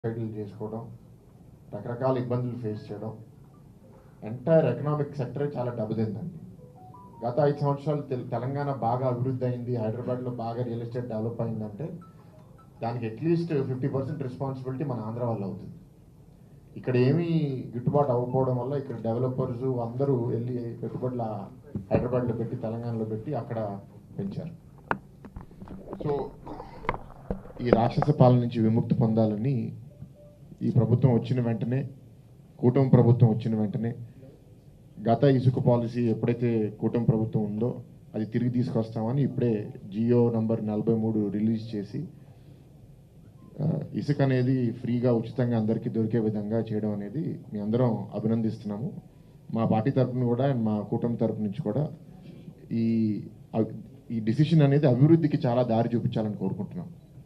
Cycle చేసుకోవడం రకరకాల ఇబ్బందులు ఫేస్ చేయడం ఎంటైర్ ఎకనామిక్ సెక్టరే చాలా దెబ్బతిందండి గత ఐదు సంవత్సరాలు తెల్- తెలంగాణ బాగా అభివృద్ధి అయింది హైదరాబాద్లో బాగా రియల్ ఎస్టేట్ డెవలప్ అయిందంటే దానికి అట్లీస్ట్ ఫిఫ్టీ పర్సెంట్ రెస్పాన్సిబిలిటీ మన ఆంధ్ర వల్ల అవుతుంది ఇక్కడ ఏమీ గిట్టుబాటు అవ్వకపోవడం వల్ల ఇక్కడ డెవలపర్స్ అందరూ వెళ్ళి పెట్టుబడుల హైదరాబాద్లో పెట్టి తెలంగాణలో పెట్టి అక్కడ పెంచారు సో ఈ రాక్షస పాలన నుంచి విముక్తి పొందాలని ఈ ప్రభుత్వం వచ్చిన వెంటనే కూటమి ప్రభుత్వం వచ్చిన వెంటనే గత ఇసుక పాలసీ ఎప్పుడైతే కూటమి ప్రభుత్వం ఉందో అది తిరిగి తీసుకొస్తామని ఇప్పుడే జియో నంబర్ నలభై మూడు రిలీజ్ చేసి ఆ, ఇసుక అనేది ఫ్రీగా ఉచితంగా అందరికీ దొరికే విధంగా చేయడం అనేది మీ అందరం అభినందిస్తున్నాము మా పార్టీ తరపున కూడా అండ్ మా కూటమి తరపు నుంచి కూడా ఈ అవ్- ఈ డిసిషన్ అనేది అభివృద్ధికి చాలా దారి చూపించాలని కోరుకుంటున్నాం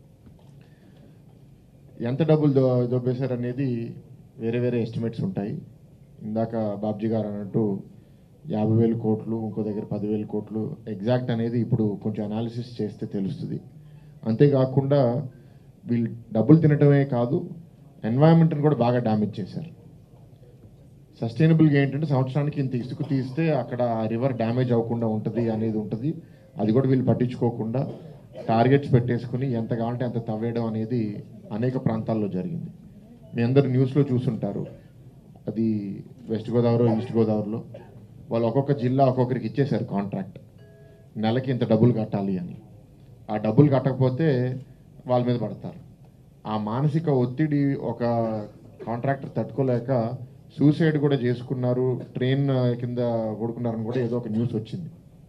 ఎంత డబ్బులు దో దొబ్బేశారు అనేది వేరే వేరే ఎస్టిమేట్స్ ఉంటాయి ఇందాక బాబ్జీ గారు అన్నట్టు యాభై వేల కోట్లు ఇంకో దగ్గర పదివేల కోట్లు ఎగ్జాక్ట్ అనేది ఇప్పుడు కొంచెం అనాలిసిస్ చేస్తే తెలుస్తుంది అంతేకాకుండా వీళ్ళు డబ్బులు తినటమే కాదు ఎన్వైరన్మెంట్ని కూడా బాగా డ్యామేజ్ చేశారు సస్టైనబుల్గా ఏంటంటే సంవత్సరానికి ఇంత ఇసుక తీస్తే అక్కడ రివర్ డ్యామేజ్ అవ్వకుండా ఉంటుంది అనేది ఉంటుంది అది కూడా వీళ్ళు పట్టించుకోకుండా టార్గెట్స్ పెట్టేసుకుని ఎంత కావాలంటే అంత తవ్వేయడం అనేది అనేక ప్రాంతాల్లో జరిగింది మీ అందరు న్యూస్లో చూసుంటారు అది వెస్ట్ గోదావరి ఈస్ట్ గోదావరిలో వాళ్ళు ఒక్కొక్క జిల్లా ఒక్కొక్కరికి ఇచ్చేశారు కాంట్రాక్ట్ నెలకి ఇంత డబ్బులు కట్టాలి అని ఆ డబ్బులు కట్టకపోతే వాళ్ళ మీద పడతారు ఆ మానసిక ఒత్తిడి ఒక కాంట్రాక్టర్ తట్టుకోలేక సూసైడ్ కూడా చేసుకున్నారు ట్రైన్ కింద పడుకున్నారని కూడా ఏదో ఒక న్యూస్ వచ్చింది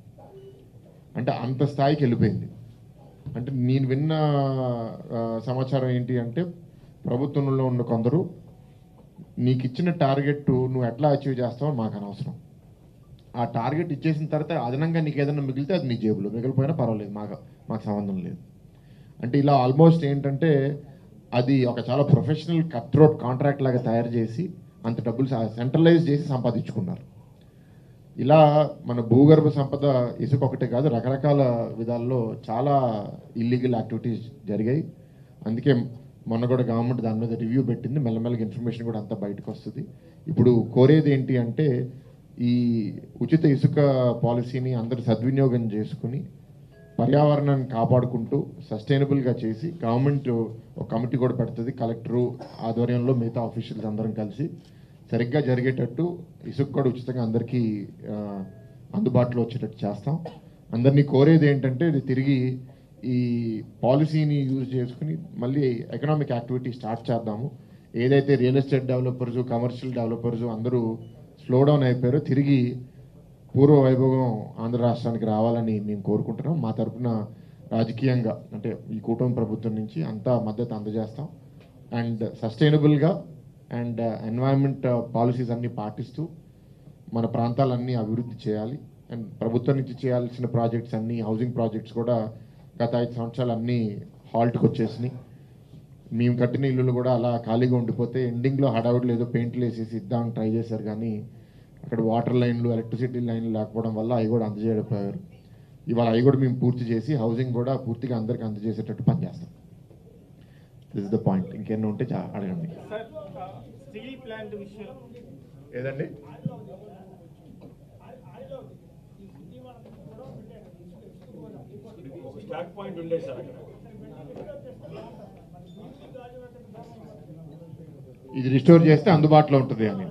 అంటే అంత స్థాయికి వెళ్ళిపోయింది అంటే నేను విన్న ఆ, సమాచారం ఏంటి అంటే ప్రభుత్వంలో ఉన్న కొందరు నీకు ఇచ్చిన టార్గెట్ నువ్వు ఎట్లా అచీవ్ చేస్తావో మాకు అనవసరం ఆ టార్గెట్ ఇచ్చేసిన తర్వాత అదనంగా నీకు ఏదైనా మిగిలితే అది నీ జేబులో మిగిలిపోయినా పర్వాలేదు మాకు మాకు సంబంధం లేదు అంటే ఇలా ఆల్మోస్ట్ ఏంటంటే అది ఒక చాలా ప్రొఫెషనల్ కట్ థ్రోట్ కాంట్రాక్ట్ లాగా తయారు చేసి అంత డబ్బులు సెంట్రలైజ్ చేసి సంపాదించుకున్నారు ఇలా మన భూగర్భ సంపద ఇసుక ఒకటే కాదు రకరకాల విధాల్లో చాలా ఇల్లీగల్ యాక్టివిటీస్ జరిగాయి అందుకే మొన్న కూడా గవర్నమెంట్ దాని మీద రివ్యూ పెట్టింది మెల్లమెల్లగా ఇన్ఫర్మేషన్ కూడా అంతా బయటకు వస్తుంది ఇప్పుడు కోరేది ఏంటి అంటే ఈ ఉచిత ఇసుక పాలసీని అందరు సద్వినియోగం చేసుకుని పర్యావరణాన్ని కాపాడుకుంటూ సస్టైనబుల్గా చేసి గవర్నమెంట్ ఒక కమిటీ కూడా పెడుతుంది కలెక్టరు ఆధ్వర్యంలో మిగతా ఆఫీషియల్స్ అందరం కలిసి సరిగ్గా జరిగేటట్టు ఇసుక కూడా ఉచితంగా అందరికీ ఆ, అందుబాటులో వచ్చేటట్టు చేస్తాం అందరినీ కోరేది ఏంటంటే ఇది తిరిగి ఈ పాలసీని యూజ్ చేసుకుని మళ్ళీ ఎకనామిక్ యాక్టివిటీ స్టార్ట్ చేద్దాము ఏదైతే real estate developers commercial developers అందరూ స్లో డౌన్ అయిపోయారో తిరిగి పూర్వ వైభవం ఆంధ్ర రాష్ట్రానికి రావాలని మేము కోరుకుంటున్నాం మా తరపున రాజకీయంగా అంటే ఈ కూటమి ప్రభుత్వం నుంచి అంతా మద్దతు అందజేస్తాం అండ్ సస్టైనబుల్గా అండ్ ఎన్వైరన్మెంట్ పాలసీస్ అన్ని పాటిస్తూ మన ప్రాంతాలన్నీ అభివృద్ధి చేయాలి అండ్ ప్రభుత్వం నుంచి చేయాల్సిన ప్రాజెక్ట్స్ అన్ని హౌసింగ్ ప్రాజెక్ట్స్ కూడా గత ఐదు సంవత్సరాలు అన్నీ హాల్ట్కి వచ్చేసినాయి మేము కట్టిన ఇల్లులు కూడా అలా ఖాళీగా ఉండిపోతే ఎండింగ్లో హడావుడిలో ఏదో పెయింట్లు వేసేసి ఇద్దామని ట్రై చేశారు కానీ అక్కడ వాటర్ లైన్లు ఎలక్ట్రిసిటీ లైన్లు లేకపోవడం వల్ల అవి కూడా అందజేయకపోయారు ఇవాళ అవి కూడా మేము పూర్తి చేసి హౌసింగ్ కూడా పూర్తిగా అందరికి అందజేసేటట్టు పనిచేస్తాం దిస్ ఇస్ ద పాయింట్ ఇంకేమైనా ఉంటే చా- అడగండి సార్ ఆ, స్టీల్ ప్లాంట్ విషయం ఏదండి స్టాక్ పాయింట్ ఉండే సార్ అక్కడ ఇది రిస్టోర్ చేస్తే అందుబాటులో ఉంటుంది అని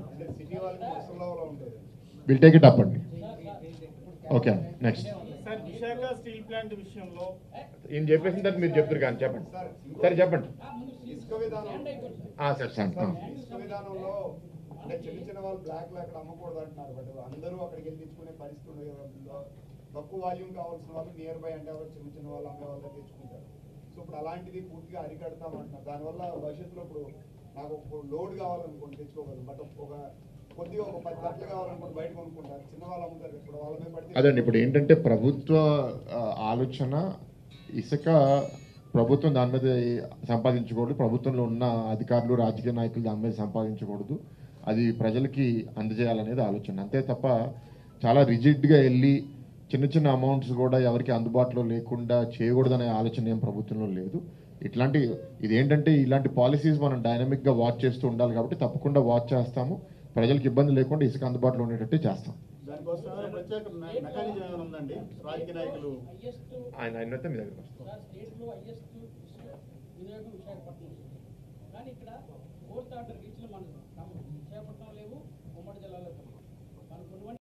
విల్ టేక్ ఇట్ అప్ అండి okay next sir Visakha steel plant విషయంలో ఈయన చెప్పేసిన తర్వాత మీరు చెప్తారు కానీ చెప్పండి సరే చెప్పండి ఇసుక విధానం ఆ, సరే సార్ ఆ. ఇసుక విధానంలో అంటే చిన్న చిన్న వాళ్ళు బ్లాక్ లో అక్కడ అమ్మకూడదు అంటున్నారు బట్ అందరూ అక్కడికి వెళ్ళి తెచ్చుకునే పరిస్థితి ఉండదు కదా. తక్కువ వాల్యూమ్ కావాల్సిన వాళ్ళు నియర్ బై అంటే ఎవరు చిన్న చిన్న వాళ్ళు అమ్మే వాళ్ళ తెచ్చుకుంటారు సో ఇప్పుడు అలాంటిది పూర్తిగా అరికడతాం అంటున్నారు దానివల్ల భవిష్యత్తులో ఇప్పుడు నాకు ఒక లోడ్ కావాలనుకోండి తెచ్చుకోగలను బట్ ఒక కొద్దిగా ఒక పది బట్టలు కావాలనుకోండి బయట కొనుక్కుంటారు చిన్న వాళ్ళు అమ్ముతారు ఇప్పుడు వాళ్ళ మీద పడితే అదండి ఇప్పుడు ఏంటంటే ప్రభుత్వ ఆ, ఆలోచన ఇసుక ప్రభుత్వం దాని మీద సంపాదించకూడదు ప్రభుత్వంలో ఉన్న అధికారులు రాజకీయ నాయకులు దాని మీద సంపాదించకూడదు అది ప్రజలకి అందజేయాలనేది ఆలోచన అంతే తప్ప చాలా రిజిడ్గా వెళ్ళి చిన్న చిన్న అమౌంట్స్ కూడా ఎవరికి అందుబాటులో లేకుండా చేయకూడదనే ఆలోచన ఏం ప్రభుత్వంలో లేదు ఇట్లాంటి ఇదేంటంటే ఇలాంటి పాలసీస్ మనం డైనమిక్గా వాచ్ చేస్తూ ఉండాలి కాబట్టి తప్పకుండా వాచ్ చేస్తాము ప్రజలకు ఇబ్బంది లేకుండా ఇసుక అందుబాటులో ఉండేటట్టు చేస్తాం దానికోసం ఏమైనా ప్రత్యేక మె- మెకానిజం ఏమైనా ఉందండి రాజకీయ నాయకులు హైయెస్ట్ ఆయన ఆయన మీ దగ్గర సార్ స్టేట్లో హైయెస్ట్ వినియోగం విశాఖపట్నం కానీ ఇక్కడ ఫోర్త్ ఆర్డర్ రీచ్లు మన మన విశాఖపట్నం లేవు ఉమ్మడి జిల్లాలో లేవు.